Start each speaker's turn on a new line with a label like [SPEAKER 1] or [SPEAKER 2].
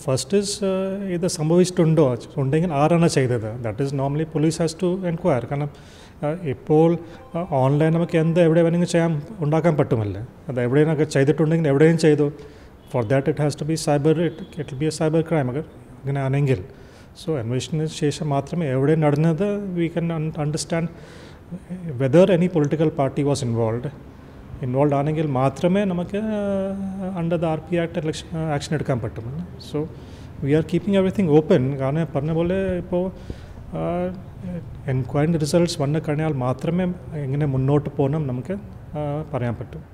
[SPEAKER 1] first is ഇത് സംഭവിച്ചിട്ടുണ്ടോ ഉണ്ടെങ്കിൽ ആരാണ് ചെയ്തത് that is normally police has to enquire കാരണം ആ, ഇപ്പോൾ ഓൺലൈൻ നമുക്ക് എന്ത് എവിടെ വേണമെങ്കിൽ ചെയ്യാൻ ഉണ്ടാക്കാൻ പറ്റുമല്ലേ അത് എവിടെയൊക്കെ ചെയ്തിട്ടുണ്ടെങ്കിൽ എവിടെയും ചെയ്തു for that it has to be cyber it it be a cyber crime അഗർ അങ്ങനെ ആണെങ്കിൽ സോ അന്വേഷണത്തിന് ശേഷം മാത്രമേ എവിടെ നടന്നത് we can understand whether any political party was involve involve ആണെങ്കിൽ മാത്രമേ നമുക്ക് under the R P act election action എടുക്കാൻ പറ്റുമല്ലോ so we are keeping everything open കാരണം പറഞ്ഞ പോലെ ഇപ്പോൾ എൻക്വയറി റിസൾട്ട്സ് വന്നു കഴിഞ്ഞാൽ മാത്രമേ എങ്ങനെ മുന്നോട്ട് പോകണം നമുക്ക് ആ, പറയാൻ പറ്റും